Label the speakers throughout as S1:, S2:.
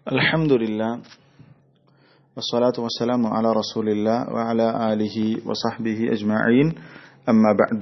S1: الحمد لله والصلاة والسلام على رسول الله وعلى آله وصحبه أجمعين أما بعد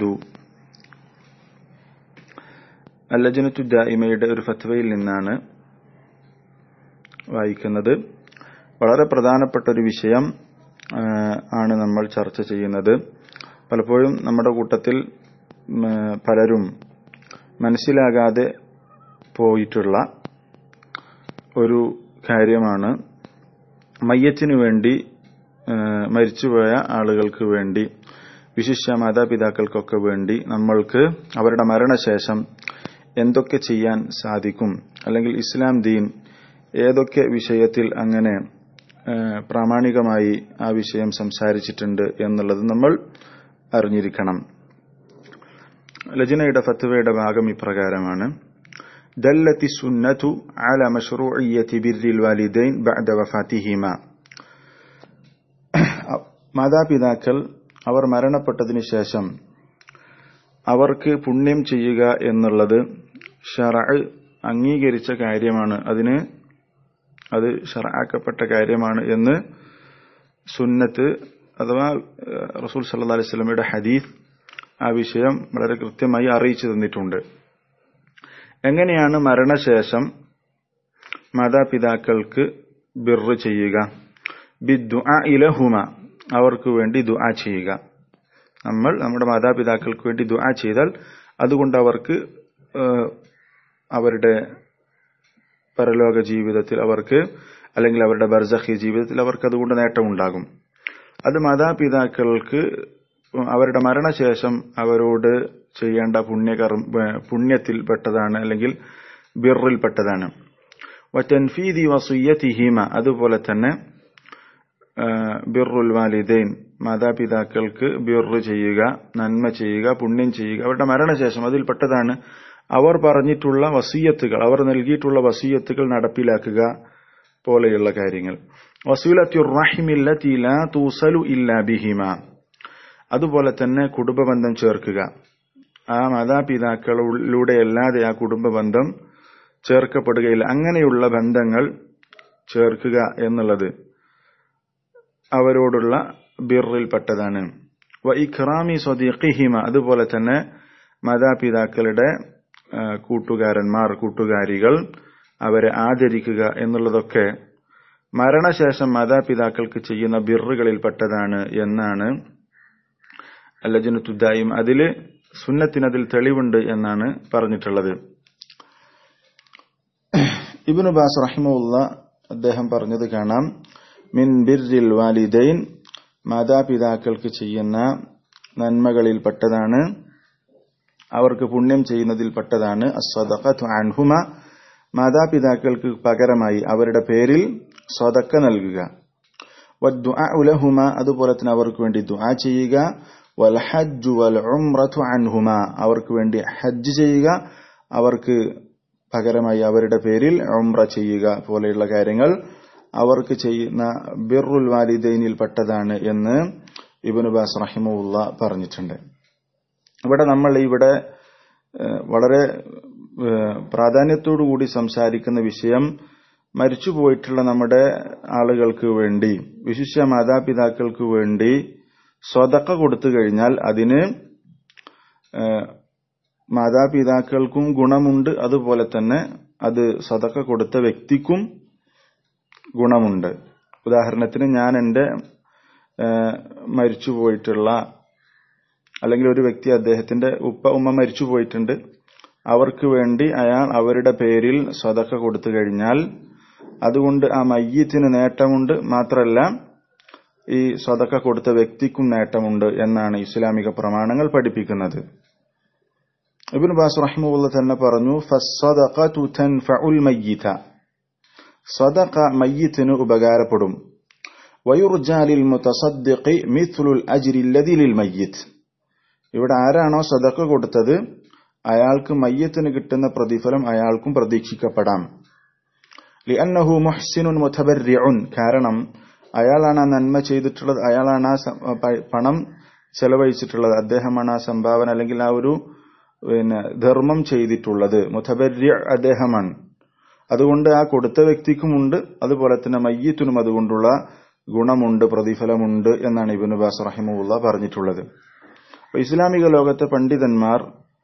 S1: അല്ലജനത്തു ദായിമയുടെ ഒരു ഫത്വയിൽ നിന്നാണ് വായിക്കുന്നത് വളരെ പ്രധാനപ്പെട്ട ഒരു വിഷയം ആണ് നമ്മൾ ചർച്ച ചെയ്യുന്നത് പലപ്പോഴും നമ്മുടെ കൂട്ടത്തിൽ പലരും മനസ്സിലാകാതെ പോയിട്ടുള്ള ഒരു കാര്യമാണ് മയ്യത്തിനു വേണ്ടി മരിച്ചുപോയ ആളുകൾക്ക് വേണ്ടി വിശിഷ്യ മാതാപിതാക്കൾക്കൊക്കെ വേണ്ടി നമ്മൾക്ക് അവരുടെ മരണശേഷം എന്തൊക്കെ ചെയ്യാൻ സാധിക്കും അല്ലെങ്കിൽ ഇസ്ലാം ദീൻ ഏതൊക്കെ വിഷയത്തിൽ അങ്ങനെ പ്രാമാണികമായി ആ വിഷയം സംസാരിച്ചിട്ടുണ്ട് എന്നുള്ളത് നമ്മൾ അറിഞ്ഞിരിക്കണം ലജനയുടെ ഫത്വയുടെ ഭാഗം ഇപ്രകാരമാണ് دلت السنة على مشروعية بر الوالدين بعد وفاتهما മാതാപിതാക്കൾ അവർ മരണപ്പെട്ടതിന് ശേഷം അവർക്ക് പുണ്യം ചെയ്യുക എന്നുള്ളത് ഷറ അംഗീകരിച്ച കാര്യമാണ് അതിന് അത് ഷറാക്കപ്പെട്ട കാര്യമാണ് എന്ന് സുന്നത്ത് അഥവാ റസൂൽ സല്ലാ അലൈഹി സ്വലമയുടെ ഹദീസ് ആ വിഷയം വളരെ കൃത്യമായി അറിയിച്ചു തന്നിട്ടുണ്ട് എങ്ങനെയാണ് മരണശേഷം മാതാപിതാക്കൾക്ക് ബിറ് ചെയ്യുക ബിദ്ദുആ ഇലഹുമ അവർക്ക് വേണ്ടി ദുആ ചെയ്യുക നമ്മൾ നമ്മുടെ മാതാപിതാക്കൾക്ക് വേണ്ടി ദുആ ചെയ്താൽ അതുകൊണ്ട് അവർക്ക് അവരുടെ പരലോക ജീവിതത്തിൽ അവർക്ക് അല്ലെങ്കിൽ അവരുടെ ബർസഖി ജീവിതത്തിൽ അവർക്ക് അതുകൊണ്ട് നേട്ടമുണ്ടാകും അത് മാതാപിതാക്കൾക്ക് അവരുടെ മരണശേഷം അവരോട് ചെയ്യേണ്ട പുണ്യകർമ്മ പുണ്യത്തിൽപ്പെട്ടതാണ് അല്ലെങ്കിൽ ബിറിൽപ്പെട്ടതാണ് വറ്റൻഫീദി വസുയ്യത്തിഹീമ അതുപോലെ തന്നെ ബിറുൽ വാലിദൈൻ മാതാപിതാക്കൾക്ക് ബിറ് ചെയ്യുക നന്മ ചെയ്യുക പുണ്യം ചെയ്യുക അവരുടെ മരണശേഷം അതിൽപ്പെട്ടതാണ് അവർ പറഞ്ഞിട്ടുള്ള വസീയത്തുകൾ അവർ നൽകിയിട്ടുള്ള വസീയത്തുകൾ നടപ്പിലാക്കുക പോലെയുള്ള കാര്യങ്ങൾ വസൂലത്തുറഹിമില്ല തൂസലു ഇല്ല ബിഹിമ അതുപോലെ തന്നെ കുടുംബബന്ധം ചേർക്കുക ആ മാതാപിതാക്കളിലൂടെ അല്ലാതെ ആ കുടുംബ ബന്ധം ചേർക്കപ്പെടുകയില്ല അങ്ങനെയുള്ള ബന്ധങ്ങൾ ചേർക്കുക എന്നുള്ളത് അവരോടുള്ള ബിറിൽപ്പെട്ടതാണ് വ ഇഖ്റാമി സ്വദീഖിഹിമ അതുപോലെ തന്നെ മാതാപിതാക്കളുടെ കൂട്ടുകാരന്മാർ കൂട്ടുകാരികൾ അവരെ ആദരിക്കുക എന്നുള്ളതൊക്കെ മരണശേഷം മാതാപിതാക്കൾക്ക് ചെയ്യുന്ന ബിറുകളിൽപ്പെട്ടതാണ് എന്നാണ് അല്ലജനുദ്ദായും അതില് സുന്നത്തിനതിൽ തെളിവുണ്ട് എന്നാണ് പറഞ്ഞിട്ടുള്ളത് ഇബിനു ബാസ് റഹിമുള്ള അദ്ദേഹം പറഞ്ഞത് കാണാം മിൻ ബിർജിൽ വാലിദൈൻ മാതാപിതാക്കൾക്ക് ചെയ്യുന്ന നന്മകളിൽപ്പെട്ടതാണ് അവർക്ക് പുണ്യം ചെയ്യുന്നതിൽപ്പെട്ടതാണ് അസ്വദഖത്തു അൻഹുമ മാതാപിതാക്കൾക്ക് പകരമായി അവരുടെ പേരിൽ സ്വതക്ക നൽകുക ഉലഹുമ അതുപോലെ തന്നെ അവർക്ക് വേണ്ടി ദുആ ചെയ്യുക വൽ ഹജ്ജു വൽ ഉംറത്തു അൻഹുമ അവർക്ക് വേണ്ടി ഹജ്ജ് ചെയ്യുക അവർക്ക് പകരമായി അവരുടെ പേരിൽ ഉംറ ചെയ്യുക പോലെയുള്ള കാര്യങ്ങൾ അവർക്ക് ചെയ്യുന്ന ബിറുൽ വാലിദൈനിൽ പെട്ടതാണ് എന്ന് ഇബിനു ബാസ് റഹിമുല്ല പറഞ്ഞിട്ടുണ്ട് ഇവിടെ നമ്മൾ ഇവിടെ വളരെ പ്രാധാന്യത്തോടുകൂടി സംസാരിക്കുന്ന വിഷയം മരിച്ചുപോയിട്ടുള്ള നമ്മുടെ ആളുകൾക്ക് വേണ്ടി വിശിഷ്യ മാതാപിതാക്കൾക്ക് വേണ്ടി സ്വതക്ക കൊടുത്തു കഴിഞ്ഞാൽ അതിന് മാതാപിതാക്കൾക്കും ഗുണമുണ്ട് അതുപോലെ തന്നെ അത് സ്വതക്ക കൊടുത്ത വ്യക്തിക്കും ഗുണമുണ്ട് ഉദാഹരണത്തിന് ഞാൻ എൻ്റെ മരിച്ചുപോയിട്ടുള്ള അല്ലെങ്കിൽ ഒരു വ്യക്തി അദ്ദേഹത്തിന്റെ ഉപ്പ ഉമ്മ മരിച്ചു പോയിട്ടുണ്ട് അവർക്ക് വേണ്ടി അയാൾ അവരുടെ പേരിൽ സ്വതക്ക കൊടുത്തു കഴിഞ്ഞാൽ അതുകൊണ്ട് ആ മയ്യത്തിന് നേട്ടമുണ്ട് മാത്രമല്ല ഈ സ്വതക്ക കൊടുത്ത വ്യക്തിക്കും നേട്ടമുണ്ട് എന്നാണ് ഇസ്ലാമിക പ്രമാണങ്ങൾ പഠിപ്പിക്കുന്നത് ഇബിൻ ബാസ് റഹ്മുള്ള തന്നെ പറഞ്ഞു സ്വതക്ക മയ്യത്തിന് ഉപകാരപ്പെടും വയുർജാലിൽ മുത്തസദ്ദിഖി മിഥുലുൽ അജിരില്ലതിലിൽ മയ്യിത്ത് ഇവിടെ ആരാണോ സദക്ക കൊടുത്തത് അയാൾക്ക് മയ്യത്തിന് കിട്ടുന്ന പ്രതിഫലം അയാൾക്കും പ്രതീക്ഷിക്കപ്പെടാം ലിഅന്നഹു മുഹ്സിനുൻ മുതബർരിഉൻ കാരണം അയാളാണ് ആ നന്മ ചെയ്തിട്ടുള്ളത് അയാളാണ് ആ പണം ചെലവഴിച്ചിട്ടുള്ളത് അദ്ദേഹമാണ് ആ സംഭാവന അല്ലെങ്കിൽ ആ ഒരു പിന്നെ ധർമ്മം ചെയ്തിട്ടുള്ളത് മുതബര്യ അദ്ദേഹമാണ് അതുകൊണ്ട് ആ കൊടുത്ത വ്യക്തിക്കുമുണ്ട് അതുപോലെ തന്നെ മയ്യത്തിനും അതുകൊണ്ടുള്ള ഗുണമുണ്ട് പ്രതിഫലമുണ്ട് എന്നാണ് ഇബിന് ബാസ് റഹിമുള്ള പറഞ്ഞിട്ടുള്ളത് അപ്പൊ ഇസ്ലാമിക ലോകത്തെ പണ്ഡിതന്മാർ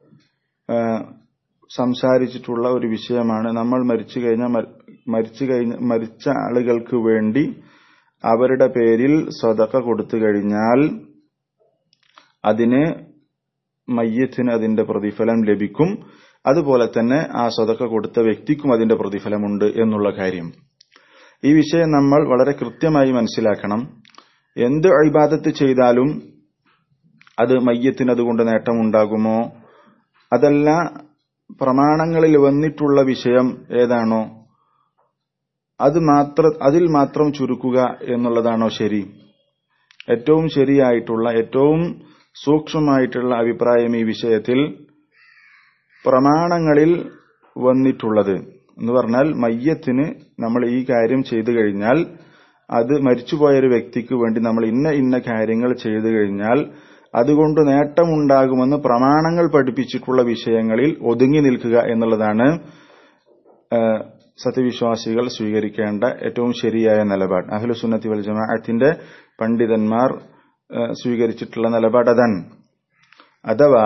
S1: സംസാരിച്ചിട്ടുള്ള ഒരു വിഷയമാണ് നമ്മൾ മരിച്ചു കഴിഞ്ഞാൽ മരിച്ചു കഴിഞ്ഞ മരിച്ച ആളുകൾക്ക് വേണ്ടി അവരുടെ പേരിൽ സ്വതക്ക കൊടുത്തു കഴിഞ്ഞാൽ അതിന് മയ്യത്തിന് അതിന്റെ പ്രതിഫലം ലഭിക്കും അതുപോലെ തന്നെ ആ സ്വതക്ക കൊടുത്ത വ്യക്തിക്കും അതിന്റെ പ്രതിഫലമുണ്ട് എന്നുള്ള കാര്യം ഈ വിഷയം നമ്മൾ വളരെ കൃത്യമായി മനസ്സിലാക്കണം എന്ത് അഴിബാദത്ത് ചെയ്താലും അത് മയ്യത്തിന് അതുകൊണ്ട് നേട്ടമുണ്ടാകുമോ അതല്ല പ്രമാണങ്ങളിൽ വന്നിട്ടുള്ള വിഷയം ഏതാണോ അത് മാത്ര അതിൽ മാത്രം ചുരുക്കുക എന്നുള്ളതാണോ ശരി ഏറ്റവും ശരിയായിട്ടുള്ള ഏറ്റവും സൂക്ഷ്മമായിട്ടുള്ള അഭിപ്രായം ഈ വിഷയത്തിൽ പ്രമാണങ്ങളിൽ വന്നിട്ടുള്ളത് എന്ന് പറഞ്ഞാൽ മയ്യത്തിന് നമ്മൾ ഈ കാര്യം ചെയ്തു കഴിഞ്ഞാൽ അത് മരിച്ചുപോയ ഒരു വ്യക്തിക്ക് വേണ്ടി നമ്മൾ ഇന്ന ഇന്ന കാര്യങ്ങൾ ചെയ്തു കഴിഞ്ഞാൽ അതുകൊണ്ട് നേട്ടമുണ്ടാകുമെന്ന് പ്രമാണങ്ങൾ പഠിപ്പിച്ചിട്ടുള്ള വിഷയങ്ങളിൽ ഒതുങ്ങി നിൽക്കുക എന്നുള്ളതാണ് സത്യവിശ്വാസികൾ സ്വീകരിക്കേണ്ട ഏറ്റവും ശരിയായ നിലപാട് അഹ്ലുസുന്നത്തി വൽ ജമാഅത്തിന്റെ പണ്ഡിതന്മാർ സ്വീകരിച്ചിട്ടുള്ള നിലപാട് അതാണ് അഥവാ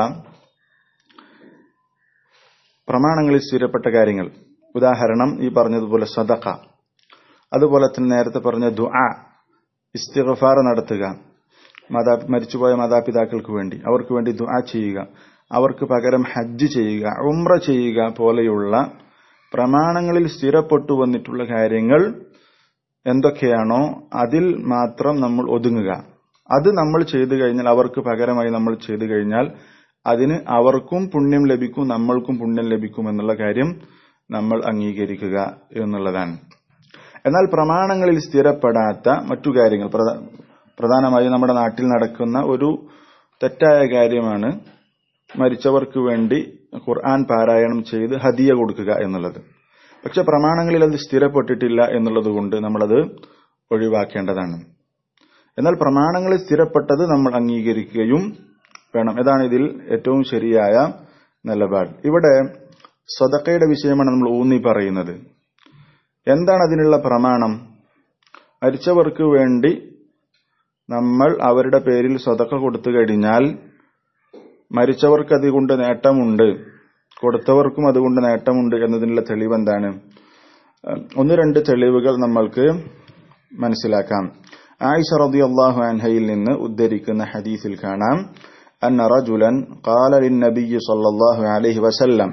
S1: പ്രമാണങ്ങളിൽ സ്ഥിരപ്പെട്ട കാര്യങ്ങൾ ഉദാഹരണം ഈ പറഞ്ഞതുപോലെ സദഖ അതുപോലെ തന്നെ നേരത്തെ പറഞ്ഞ ദുആ ഇസ്തിഗ്ഫാർ നടത്തുക മാതാ മരിച്ചുപോയ മാതാപിതാക്കൾക്ക് വേണ്ടി അവർക്ക് വേണ്ടി ദുആ ചെയ്യുക അവർക്ക് പകരം ഹജ്ജ് ചെയ്യുക ഉംറ ചെയ്യുക പോലെയുള്ള പ്രമാണങ്ങളിൽ സ്ഥിരപ്പെട്ടു വന്നിട്ടുള്ള കാര്യങ്ങൾ എന്തൊക്കെയാണോ അതിൽ മാത്രം നമ്മൾ ഒതുങ്ങുക അത് നമ്മൾ ചെയ്തു കഴിഞ്ഞാൽ അവർക്ക് പകരമായി നമ്മൾ ചെയ്തു കഴിഞ്ഞാൽ അതിന് അവർക്കും പുണ്യം ലഭിക്കും നമ്മൾക്കും പുണ്യം ലഭിക്കും എന്നുള്ള കാര്യം നമ്മൾ അംഗീകരിക്കുക എന്നുള്ളതാണ് എന്നാൽ പ്രമാണങ്ങളിൽ സ്ഥിരപ്പെടാത്ത മറ്റു കാര്യങ്ങൾ പ്രധാനമായും നമ്മുടെ നാട്ടിൽ നടക്കുന്ന ഒരു തെറ്റായ കാര്യമാണ് മരിച്ചവർക്ക് വേണ്ടി ഖുർആൻ പാരായണം ചെയ്ത് ഹദിയ കൊടുക്കുക എന്നുള്ളത് പക്ഷെ പ്രമാണങ്ങളിൽ അത് സ്ഥിരപ്പെട്ടിട്ടില്ല എന്നുള്ളത് കൊണ്ട് നമ്മളത് ഒഴിവാക്കേണ്ടതാണ് എന്നാൽ പ്രമാണങ്ങളിൽ സ്ഥിരപ്പെട്ടത് നമ്മൾ അംഗീകരിക്കുകയും വേണം ഇതാണ് ഇതിൽ ഏറ്റവും ശരിയായ നിലപാട് ഇവിടെ സ്വതക്കയുടെ വിഷയമാണ് നമ്മൾ ഊന്നി പറയുന്നത് എന്താണ് അതിനുള്ള പ്രമാണം മരിച്ചവർക്ക് വേണ്ടി നമ്മൾ അവരുടെ പേരിൽ സ്വതക്ക കൊടുത്തു കഴിഞ്ഞാൽ മരിച്ചവർക്ക് അതുകൊണ്ട് നേട്ടമുണ്ട് കൊടുത്തവർക്കും അതുകൊണ്ട് നേട്ടമുണ്ട് എന്നതിനുള്ള തെളിവ് എന്താണ് ഒന്ന് രണ്ട് തെളിവുകൾ നമ്മൾക്ക് മനസ്സിലാക്കാം ആയിഷ റളിയല്ലാഹു അൻഹയിൽ നിന്ന് ഉദ്ധരിക്കുന്ന ഹദീസിൽ കാണാം അന്ന റജുലൻ ഖാല ലിന്നബിയ്യി സ്വല്ലല്ലാഹു അലൈഹി വസല്ലം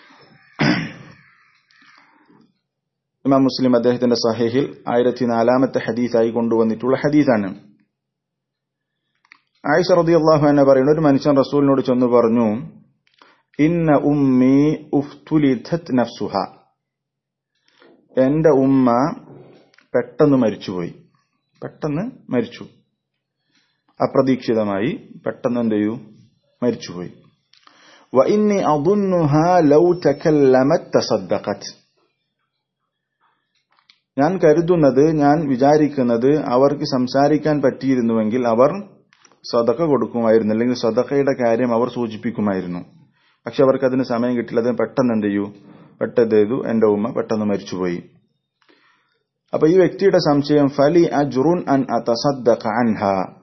S1: ഇമാം മുസ്ലിം അദ്ദേഹത്തിന്റെ സഹീഹിൽ ആയിരത്തി നാലാമത്തെ ഹദീസായി കൊണ്ടുവന്നിട്ടുള്ള ഹദീസാണ് ആയിഷ റളിയല്ലാഹു അൻഹ പറയുന്ന ഒരു മനുഷ്യൻ റസൂലിനോട് ചെന്ന് പറഞ്ഞു ഇന്ന ഉമ്മി ഉഫ്തുലിഥത് നഫ്സുഹ എന്റെ ഉമ്മ പെട്ടെന്ന് മരിച്ചുപോയി പെട്ടെന്ന് മരിച്ചു അപ്രതീക്ഷിതമായി പെട്ടെന്ന് എന്ത് ചെയ്യൂ മരിച്ചുപോയി وإني أظنها لو تكلمت تصدقت ഞാൻ കരുതുന്നത് ഞാൻ വിചാരിക്കുന്നത് അവർക്ക് സംസാരിക്കാൻ പറ്റിയിരുന്നുവെങ്കിൽ അവർ സ്വതക്ക കൊടുക്കുമായിരുന്നു അല്ലെങ്കിൽ സ്വതക്കയുടെ കാര്യം അവർ സൂചിപ്പിക്കുമായിരുന്നു പക്ഷെ അവർക്ക് അതിന് സമയം കിട്ടില്ല അത് പെട്ടെന്ന് എന്ത് ചെയ്യൂ പെട്ടെന്ന് ചെയ്തു എന്റെ ഉമ്മ പെട്ടെന്ന് മരിച്ചുപോയി അപ്പൊ ഈ വ്യക്തിയുടെ സംശയം ഫലി അജുറുൻ അൻ അതസദ്ദഖ അൻഹ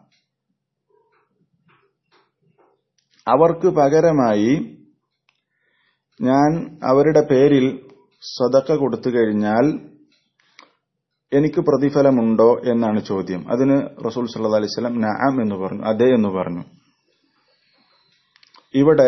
S1: അവർക്ക് പകരമായി ഞാൻ അവരുടെ പേരിൽ സ്വതക്ക കൊടുത്തു കഴിഞ്ഞാൽ എനിക്ക് പ്രതിഫലമുണ്ടോ എന്നാണ് ചോദ്യം അതിന് റസൂൽ സല്ലാ അലൈവലം നഅം എന്ന് പറഞ്ഞു അതെ എന്ന് പറഞ്ഞു ഇവിടെ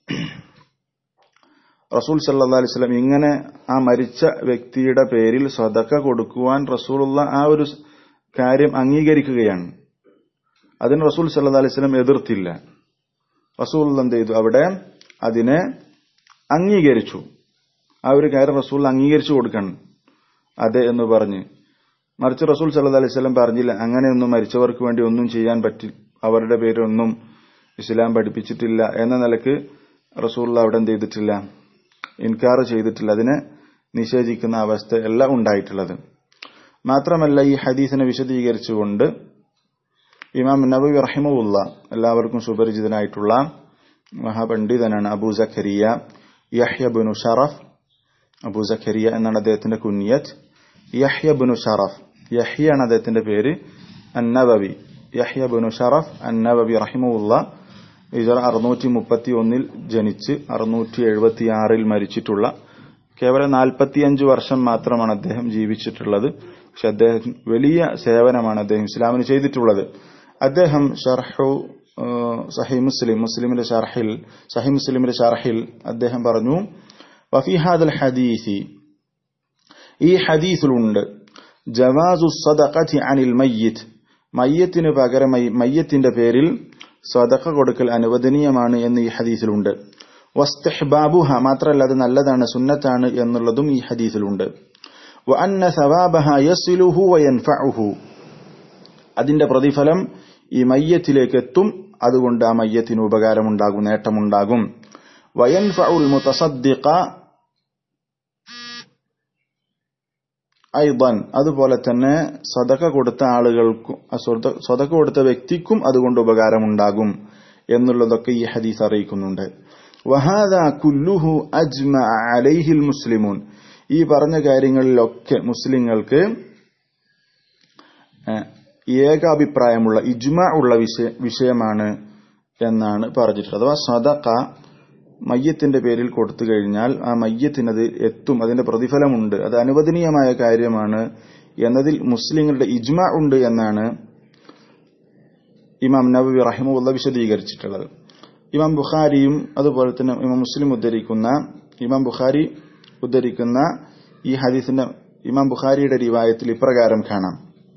S1: റസൂൽ സല്ലാ അലൈവലം ഇങ്ങനെ ആ മരിച്ച വ്യക്തിയുടെ പേരിൽ സ്വതക്ക കൊടുക്കുവാൻ റസൂലുള്ള ആ ഒരു കാര്യം അംഗീകരിക്കുകയാണ് അതിന് റസൂൽ സല്ലാ അലൈവലം എതിർത്തില്ല റസൂൽ എന്ത് ചെയ്തു അവിടെ അതിനെ അംഗീകരിച്ചു ആ ഒരു കാര്യം റസൂൽ അംഗീകരിച്ചു കൊടുക്കണം അതെ എന്ന് പറഞ്ഞ് മറിച്ച് റസൂൽ സല്ലു അലൈഹി സ്വലം പറഞ്ഞില്ല അങ്ങനെയൊന്നും മരിച്ചവർക്ക് വേണ്ടി ഒന്നും ചെയ്യാൻ പറ്റി അവരുടെ പേരൊന്നും ഇസ്ലാം പഠിപ്പിച്ചിട്ടില്ല എന്ന നിലക്ക് റസൂൽ അവിടെ എന്ത് ചെയ്തിട്ടില്ല ഇൻകാർ ചെയ്തിട്ടില്ല അതിനെ നിഷേധിക്കുന്ന അവസ്ഥയല്ല ഉണ്ടായിട്ടുള്ളത് മാത്രമല്ല ഈ ഹദീസിനെ വിശദീകരിച്ചുകൊണ്ട് ഇമാം നബി റഹിമുല്ല എല്ലാവർക്കും സുപരിചിതനായിട്ടുള്ള മഹാപണ്ഡിതനാണ് അബൂ സഖരിയ യഹ്യ ബിനു ഷറഫ് അബൂ സഖരിയ എന്നാണ് അദ്ദേഹത്തിന്റെ കുഞ്ഞിയത്ത് യഹ്യ ബുനു ഷറഫ് യഹ്യ ആണ് അദ്ദേഹത്തിന്റെ പേര് അന്നബവി യഹ്യ ബുനു ഷറഫ് അന്നബവി റഹിമുള്ള ഇജറ അറുന്നൂറ്റി മുപ്പത്തി ഒന്നിൽ ജനിച്ച് അറുന്നൂറ്റി എഴുപത്തി ആറിൽ മരിച്ചിട്ടുള്ള കേവലം നാൽപ്പത്തിയഞ്ച് വർഷം മാത്രമാണ് അദ്ദേഹം ജീവിച്ചിട്ടുള്ളത് പക്ഷെ അദ്ദേഹം വലിയ സേവനമാണ് അദ്ദേഹം ഇസ്ലാമിന് ചെയ്തിട്ടുള്ളത് അദ്ദേഹം ഷർഹു സഹി മുസ്ലിം മുസ്ലിമിന്റെ ഷർഹിൽ സഹി മുസ്ലിമിന്റെ ഷർഹിൽ അദ്ദേഹം പറഞ്ഞു വഫിഹാദൽ ഹദീസി ഈ ഹദീസിലുണ്ട് ജവാസു സദഖത്തി അനിൽ മയ്യിത്ത് മയ്യത്തിന് പകരമായി മയ്യത്തിന്റെ പേരിൽ സ്വതക്ക കൊടുക്കൽ അനുവദനീയമാണ് എന്ന് ഈ ഹദീസിലുണ്ട് വസ്തഹ്ബാബുഹ മാത്രമല്ല അത് നല്ലതാണ് സുന്നത്താണ് എന്നുള്ളതും ഈ ഹദീസിലുണ്ട് വഅന്ന സവാബഹ യസിലുഹു വയൻഫഉഹു അതിന്റെ പ്രതിഫലം ഈ മയ്യത്തിലേക്ക് എത്തും അതുകൊണ്ട് ആ മയ്യത്തിന് ഉപകാരമുണ്ടാകും നേട്ടമുണ്ടാകും വയൻഫഉൽ മുതസദ്ദിഖ ഐബൻ അതുപോലെ തന്നെ സ്വതക്ക കൊടുത്ത ആളുകൾക്കും സ്വതക്ക കൊടുത്ത വ്യക്തിക്കും അതുകൊണ്ട് ഉപകാരമുണ്ടാകും എന്നുള്ളതൊക്കെ ഈ ഹദീസ് അറിയിക്കുന്നുണ്ട് വഹാദ കുല്ലുഹു അജ്മ അലൈഹിൽ മുസ്ലിമൂൻ ഈ പറഞ്ഞ കാര്യങ്ങളിലൊക്കെ മുസ്ലിങ്ങൾക്ക് ഏകാഭിപ്രായമുള്ള ഇജ്മ ഉള്ള വിഷയമാണ് എന്നാണ് പറഞ്ഞിട്ടുള്ളത് അഥവാ സദക്ക മയ്യത്തിന്റെ പേരിൽ കൊടുത്തു കഴിഞ്ഞാൽ ആ മയ്യത്തിനത് എത്തും അതിന്റെ പ്രതിഫലമുണ്ട് അത് അനുവദനീയമായ കാര്യമാണ് എന്നതിൽ മുസ്ലിങ്ങളുടെ ഇജ്മ ഉണ്ട് എന്നാണ് ഇമാം നബി റഹിമുള്ള വിശദീകരിച്ചിട്ടുള്ളത് ഇമാം ബുഖാരിയും അതുപോലെ തന്നെ ഇമാം മുസ്ലിം ഉദ്ധരിക്കുന്ന ഇമാം ബുഖാരി ഉദ്ധരിക്കുന്ന ഈ ഹദീസിന്റെ ഇമാം ബുഖാരിയുടെ റിവായത്തിൽ ഇപ്രകാരം കാണാം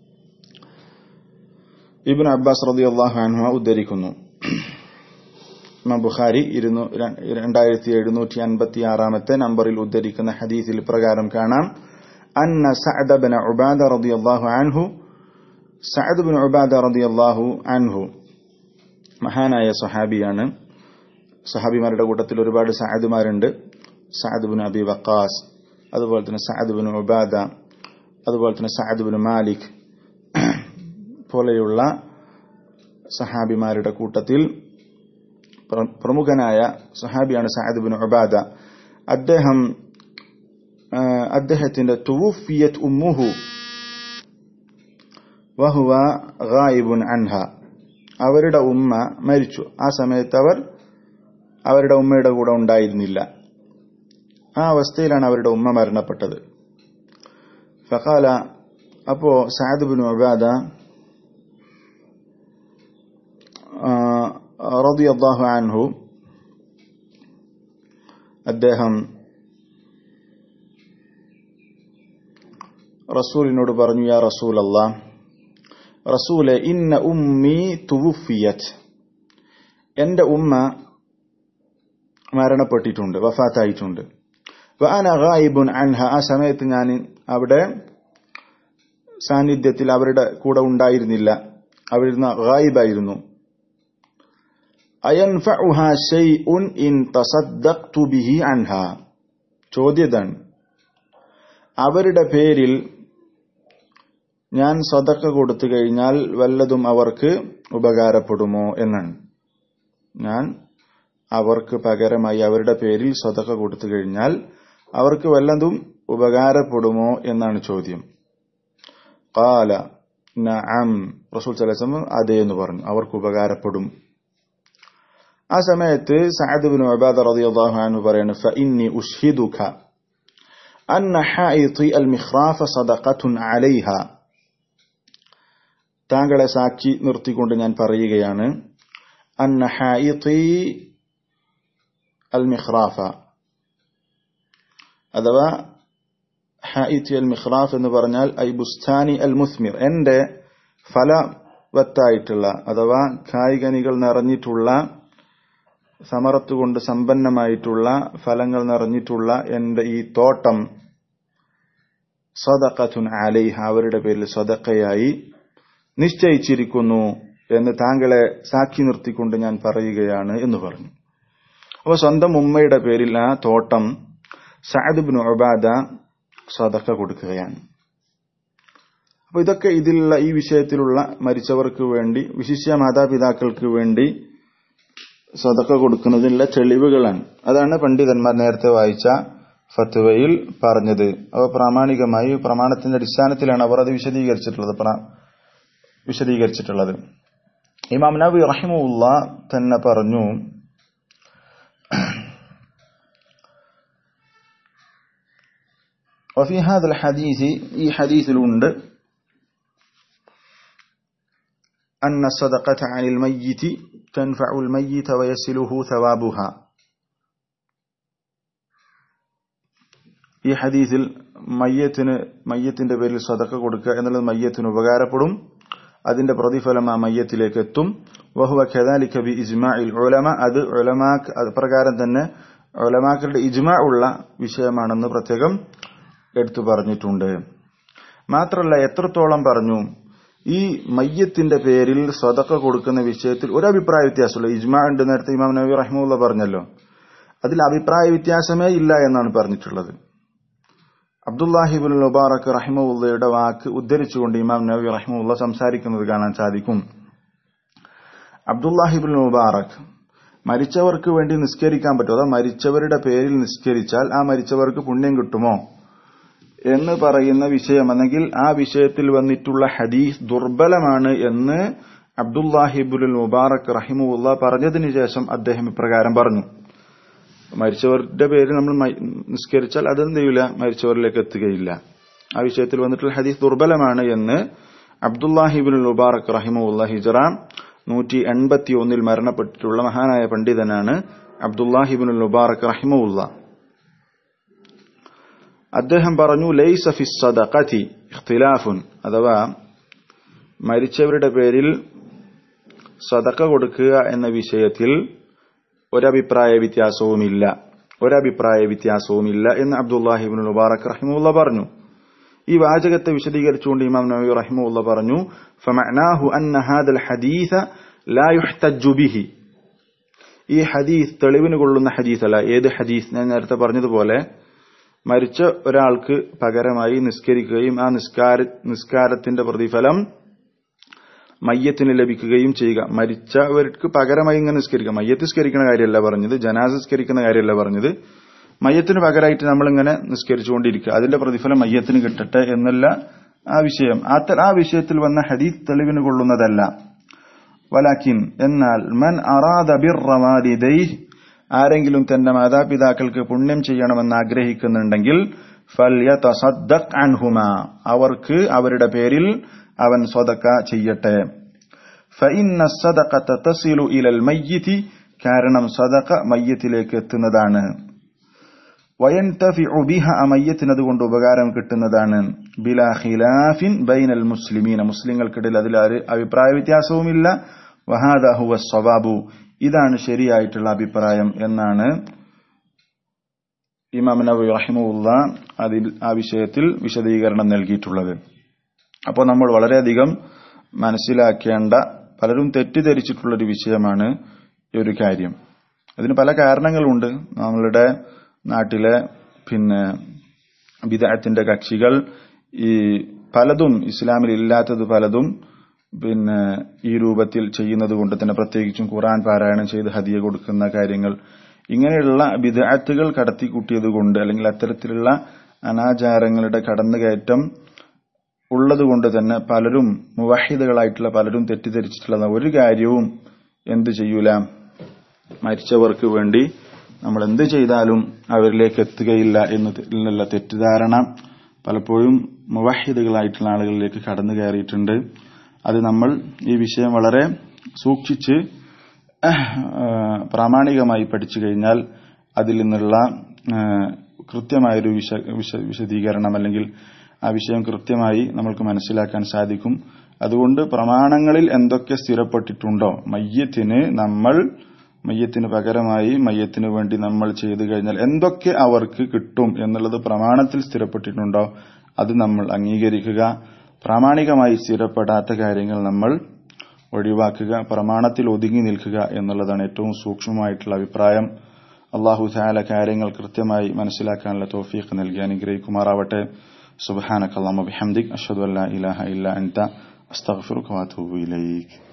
S1: ഇബിൻ അബ്ബാസ് റതി അള്ളാഹു അൻഹ ഉദ്ധരിക്കുന്നു ഇമാം ബുഖാരി രണ്ടായിരത്തി എഴുന്നൂറ്റി അൻപത്തി ആറാമത്തെ നമ്പറിൽ ഉദ്ധരിക്കുന്ന ഹദീസിൽ പ്രകാരം കാണാം അന്ന സഅദ ബിൻ ഉബാദ റളിയല്ലാഹു അൻഹു സഅദ് ബിൻ ഉബാദ റളിയല്ലാഹു അൻഹു മഹാനായ സഹാബിയാണ് സഹാബിമാരുടെ കൂട്ടത്തിൽ ഒരുപാട് സഅദുമാരുണ്ട് സഅദ് ബിൻ അബി വക്കാസ് അതുപോലെ തന്നെ സഅദ് ബിൻ ഉബാദ അതുപോലെ തന്നെ സഅദ് ബിൻ മാലിക് പോലെയുള്ള സഹാബിമാരുടെ കൂട്ടത്തിൽ പ്രമുഖനായ സഹാബിയാണ് സഅദ് ബിൻ ഉബാദ അദ്ദേഹം അദ്ദേഹത്തിന്റെ തുവുഫിയത്ത് ഉമ്മുഹു വഹുവ ഗായിബുൻ അൻഹ അവരുടെ ഉമ്മ മരിച്ചു ആ സമയത്ത് അവർ അവരുടെ ഉമ്മയുടെ കൂടെ ഉണ്ടായിരുന്നില്ല ആ അവസ്ഥയിലാണ് അവരുടെ ഉമ്മ മരണപ്പെട്ടത് ഫഖാല അപ്പോ സഅദ് ബിൻ ഉബാദ റളിയല്ലാഹു അൻഹു അദ്ദേഹം റസൂലിനോട് പറഞ്ഞു യാ റസൂൽ അല്ലാ റസൂലെ ഇന്ന ഉമ്മി തുവുഫിയത് എന്റെ ഉമ്മ മരണപ്പെട്ടിട്ടുണ്ട് വഫാത്തായിട്ടുണ്ട് വാന ഗായിബുൻ അൻഹ ആ സമയത്ത് ഞാൻ അവിടെ സാന്നിധ്യത്തിൽ അവരുടെ കൂടെ ഉണ്ടായിരുന്നില്ല അവരിരുന്ന ഗായിബായിരുന്നു അയൻഫഉഹ ഷൈഉൻ ഇൻ തസദ്ദഖ്തു ബിഹി അൻഹ ചോദ്യതാണ് അവരുടെ പേരിൽ ഞാൻ സദക്ക കൊടുത്തു കഴിഞ്ഞാൽ വല്ലതും അവർക്ക് ഉപകാരപ്പെടുമോ എന്നാണ് ഞാൻ അവർക്ക് പകരമായി അവരുടെ പേരിൽ സദക്ക കൊടുത്തു കഴിഞ്ഞാൽ അവർക്ക് വല്ലതും ഉപകാരപ്പെടുമോ എന്നാണ് ചോദ്യം കാല നഅം റസൂൽ സലസം അതെ എന്ന് പറഞ്ഞു അവർക്ക് ഉപകാരപ്പെടും ആ സമയത്ത് സഅദ് ബിൻ ഉബാദ റളിയല്ലാഹു അൻഹു പറയുന്നു ഫഇന്നി ഉഷ്ഹിദുക അന്ന ഹായിതി അൽ മിഖ്റാഫ സദഖത്തുൻ അലൈഹ താങ്കളെ സാക്ഷി നിർത്തിക്കൊണ്ട് ഞാൻ പറയുകയാണ് അന്ന ഹായിതി അൽ മിഖ്റാഫ അഥവാ ഹായിത്തി അൽ മിഖ്റാഫ് എന്ന് പറഞ്ഞാൽ ഐ ബുസ്താനി അൽ മുസ്മിർ എന്റെ ഫലവത്തായിട്ടുള്ള അഥവാ കായികനികൾ നിറഞ്ഞിട്ടുള്ള സമറത്ത് കൊണ്ട് സമ്പന്നമായിട്ടുള്ള ഫലങ്ങൾ നിറഞ്ഞിട്ടുള്ള എന്റെ ഈ തോട്ടം സദഖത്തുൻ അലൈഹ അവരുടെ പേരിൽ സദക്കയായി നിശ്ചയിച്ചിരിക്കുന്നു എന്ന് താങ്കളെ സാക്ഷി നിർത്തിക്കൊണ്ട് ഞാൻ പറയുകയാണ് എന്ന് പറഞ്ഞു അപ്പോൾ സ്വന്തം ഉമ്മയുടെ പേരിൽ ആ തോട്ടം സഅദ് ബിൻ ഉബാദ സദക്ക കൊടുക്കുകയാണ് അപ്പൊ ഇതൊക്കെ ഇതിലുള്ള ഈ വിഷയത്തിലുള്ള മരിച്ചവർക്ക് വേണ്ടി വിശിഷ്യ മാതാപിതാക്കൾക്ക് വേണ്ടി സദക്ക കൊടുക്കുന്നതിനുള്ള തെളിവുകളാണ് അതാണ് പണ്ഡിതന്മാർ നേരത്തെ വായിച്ച ഫത്വയിൽ പറഞ്ഞത് അവ പ്രാമാണികമായി പ്രമാണത്തിന്റെ അടിസ്ഥാനത്തിലാണ് അവർ അത് വിശദീകരിച്ചിട്ടുള്ളത് വിശദീകരിച്ചിട്ടുള്ളത് ഇമാം നബി റഹിമുല്ല തന്നെ പറഞ്ഞു وفي هذا الحديث ഈ ഹദീസിലുണ്ട് أن الصدقة عن الميت تنفع الميت ويصله ثوابها ഈ ഹദീസിൽ മയ്യത്തിന് മയ്യത്തിന്റെ പേരിൽ സ്വതക്ക കൊടുക്കുക എന്നുള്ളത് മയ്യത്തിന് ഉപകാരപ്പെടും അതിന്റെ പ്രതിഫലം ആ മയ്യത്തിലേക്ക് എത്തും വഹുവ ഖദാലിക ബി ഇജ്മാഇൽ ഉലമ അത് ഉലമാക്ക് അത് പ്രകാരം തന്നെ ഉലമാക്കളുടെ ഇജ്മാ ഉള്ള വിഷയമാണെന്ന് പ്രത്യേകം എടുത്തു പറഞ്ഞിട്ടുണ്ട് മാത്രമല്ല എത്രത്തോളം പറഞ്ഞു ഈ മയ്യത്തിന്റെ പേരിൽ സ്വതക്ക കൊടുക്കുന്ന വിഷയത്തിൽ ഒരു അഭിപ്രായ വ്യത്യാസമുള്ള ഇജ്മാ ഉണ്ട് നേരത്തെ ഇമാം നബി റഹ്മുള്ള പറഞ്ഞല്ലോ അതിൽ അഭിപ്രായ വ്യത്യാസമേ ഇല്ല എന്നാണ് പറഞ്ഞിട്ടുള്ളത് അബ്ദുല്ലാഹിബുൽ മുബാറക് റഹിമുള്ളയുടെ വാക്ക് ഉദ്ധരിച്ചുകൊണ്ട് ഇമാം നബി റഹിമുള്ള സംസാരിക്കുന്നത് കാണാൻ സാധിക്കും അബ്ദുല്ലാഹിബുൽ മുബാറക് മരിച്ചവർക്ക് വേണ്ടി നിസ്കരിക്കാൻ പറ്റുമോ അതോ മരിച്ചവരുടെ പേരിൽ നിസ്കരിച്ചാൽ ആ മരിച്ചവർക്ക് പുണ്യം കിട്ടുമോ എന്ന് പറയുന്ന വിഷയം അല്ലെങ്കിൽ ആ വിഷയത്തിൽ വന്നിട്ടുള്ള ഹദീസ് ദുർബലമാണ് എന്ന് അബ്ദുല്ലാഹിബുൽ മുബാറക് റഹിമുല്ല പറഞ്ഞതിന് ശേഷം അദ്ദേഹം ഇപ്രകാരം പറഞ്ഞു മരിച്ചവരുടെ പേര് നമ്മൾ നിസ്കരിച്ചാൽ അതെന്ത് ചെയ്യില്ല മരിച്ചവരിലേക്ക് എത്തുകയില്ല ആ വിഷയത്തിൽ വന്നിട്ടുള്ള ഹദീസ് ദുർബലമാണ് എന്ന് അബ്ദുല്ലാഹിബിൻ മുബാറക് റഹിമുല്ല ഹിജറ നൂറ്റി എൺപത്തി ഒന്നിൽ മരണപ്പെട്ടിട്ടുള്ള മഹാനായ പണ്ഡിതനാണ് അബ്ദുല്ലാഹിബിൻ മുബാറക് റഹിമുല്ല അദ്ദേഹം പറഞ്ഞു ലൈസ ഫിസ്സദഖതി ഇഖ്തിലാഫുൻ അഥവാ മരിച്ചവരുടെ പേരിൽ സദക്ക കൊടുക്കുക എന്ന വിഷയത്തിൽ ഒരഭിപ്രായ വ്യത്യാസവുമില്ല ഒരഭിപ്രായ വ്യത്യാസവുമില്ല എന്ന് അബ്ദുല്ലാഹിബിൻ മുബാറക് റഹിമുല്ല പറഞ്ഞു ഈ വാചകത്തെ വിശദീകരിച്ചുകൊണ്ട് ഇമാം നബി റഹിമുല്ല പറഞ്ഞു ഫമഅനാഹു അന്ന ഹാദൽ ഹദീസ ലാ യുഹ്തജ്ജു ബിഹി ഈ ഹദീസ് തെളിവിന് കൊള്ളുന്ന ഹദീസ് അല്ല ഏത് ഹദീസ് ഞാൻ നേരത്തെ പറഞ്ഞതുപോലെ മരിച്ച ഒരാൾക്ക് പകരമായി നിസ്കരിക്കുകയും ആ നിസ്കാര നിസ്കാരത്തിന്റെ പ്രതിഫലം മയ്യത്തിന് ലഭിക്കുകയും ചെയ്യുക മരിച്ചവർക്ക് പകരമായി ഇങ്ങനെ നിസ്കരിക്കുക മയ്യത്ത് നിസ്കരിക്കുന്ന കാര്യമല്ല പറഞ്ഞത് ജനാസ നിസ്കരിക്കുന്ന കാര്യമല്ല പറഞ്ഞത് മയ്യത്തിന് പകരമായിട്ട് നമ്മളിങ്ങനെ നിസ്കരിച്ചുകൊണ്ടിരിക്കുക അതിന്റെ പ്രതിഫലം മയ്യത്തിന് കിട്ടട്ടെ എന്നല്ല ആ വിഷയം ആ വിഷയത്തിൽ വന്ന ഹദീസ് തെളിവിന് കൊള്ളുന്നതല്ല വലാക്കിൻ എന്നാൽ മൻ അറാദ ബിർറവാലിദൈ ആരെങ്കിലും തന്റെ മാതാപിതാക്കൾക്ക് പുണ്യം ചെയ്യണമെന്ന് ആഗ്രഹിക്കുന്നുണ്ടെങ്കിൽ ഫല്യതസദ്ദഖ് അൻഹുമ അവർക്ക് അവരുടെ പേരിൽ അവൻ സ്വതക്ക ചെയ്യട്ടെ ഫഇന്ന സദഖത തസിലു ഇലൽ മയ്യിതി കാരണം സദഖ മയ്യത്തിലേക്ക് എത്തുന്നതാണ് വയൻതഫിഉ ബിഹ മയ്യത്തിന് അതുകൊണ്ട് ഉപകാരം കിട്ടുന്നതാണ് ബിലാ ഖിലാഫിൻ ബൈനൽ മുസ്ലിമീന മുസ്ലിങ്ങൾക്കിടയിൽ അതിൽ അഭിപ്രായ വ്യത്യാസവുമില്ല വഹാദ ഹുവ സ്വവാബു ഇതാണ് ശരിയായിട്ടുള്ള അഭിപ്രായം എന്നാണ് ഇമാം നബി റഹിമുല്ല അതിൽ ആ വിഷയത്തിൽ വിശദീകരണം നൽകിയിട്ടുള്ളത് അപ്പോൾ നമ്മൾ വളരെയധികം മനസ്സിലാക്കേണ്ട പലരും തെറ്റിദ്ധരിച്ചിട്ടുള്ള ഒരു വിഷയമാണ് ഈ ഒരു കാര്യം അതിന് പല കാരണങ്ങളുണ്ട് നമ്മളുടെ നാട്ടിലെ പിന്നെ വിദായത്തിന്റെ കക്ഷികൾ ഈ പലതും ഇസ്ലാമിൽ ഇല്ലാത്തത് പലതും പിന്നെ ഈ രൂപത്തിൽ ചെയ്യുന്നത് കൊണ്ട് തന്നെ പ്രത്യേകിച്ചും ഖുറാൻ പാരായണം ചെയ്ത് ഹദിയ കൊടുക്കുന്ന കാര്യങ്ങൾ ഇങ്ങനെയുള്ള വിദാത്തുകൾ കടത്തിക്കൂട്ടിയത് കൊണ്ട് അല്ലെങ്കിൽ അത്തരത്തിലുള്ള അനാചാരങ്ങളുടെ കടന്നുകയറ്റം ഉള്ളതുകൊണ്ട് തന്നെ പലരും മുവാഹിദുകളായിട്ടുള്ള പലരും തെറ്റിദ്ധരിച്ചിട്ടുള്ള ഒരു കാര്യവും എന്ത് ചെയ്യൂല മരിച്ചവർക്ക് വേണ്ടി നമ്മൾ എന്ത് ചെയ്താലും അവരിലേക്ക് എത്തുകയില്ല എന്നുള്ള തെറ്റിദ്ധാരണ പലപ്പോഴും മുവാഹിദുകളായിട്ടുള്ള ആളുകളിലേക്ക് കടന്നു കയറിയിട്ടുണ്ട് അത് നമ്മൾ ഈ വിഷയം വളരെ സൂക്ഷിച്ച് പ്രാമാണികമായി പഠിച്ചു കഴിഞ്ഞാൽ അതിൽ നിന്നുള്ള കൃത്യമായൊരു വിശ വിശദീകരണം അല്ലെങ്കിൽ ആ വിഷയം കൃത്യമായി നമ്മൾക്ക് മനസ്സിലാക്കാൻ സാധിക്കും അതുകൊണ്ട് പ്രമാണങ്ങളിൽ എന്തൊക്കെ സ്ഥിരപ്പെട്ടിട്ടുണ്ടോ മയ്യത്തിന് നമ്മൾ മയ്യത്തിന് പകരമായി മയ്യത്തിന് വേണ്ടി നമ്മൾ ചെയ്തു കഴിഞ്ഞാൽ എന്തൊക്കെ അവർക്ക് കിട്ടും എന്നുള്ളത് പ്രമാണത്തിൽ സ്ഥിരപ്പെട്ടിട്ടുണ്ടോ അത് നമ്മൾ അംഗീകരിക്കുക പ്രാമാണികമായി സ്ഥിരപ്പെടാത്ത കാര്യങ്ങൾ നമ്മൾ ഒഴിവാക്കുക പ്രമാണത്തിൽ ഒതുങ്ങി നിൽക്കുക എന്നുള്ളതാണ് ഏറ്റവും സൂക്ഷ്മമായിട്ടുള്ള അഭിപ്രായം അള്ളാഹു താല കാര്യങ്ങൾ കൃത്യമായി മനസ്സിലാക്കാനുള്ള തോഫീഖ് നൽകി അനുഗ്രഹിക്കുമാറാവട്ടെ സുബാനക്കല്ലാമ ബിഹംദിക് അഷദ് അല്ലാ ഇലാഹ ഇല്ല അൻത അസ്തഗ്ഫിറുക വഅതൂബു ഇലൈക്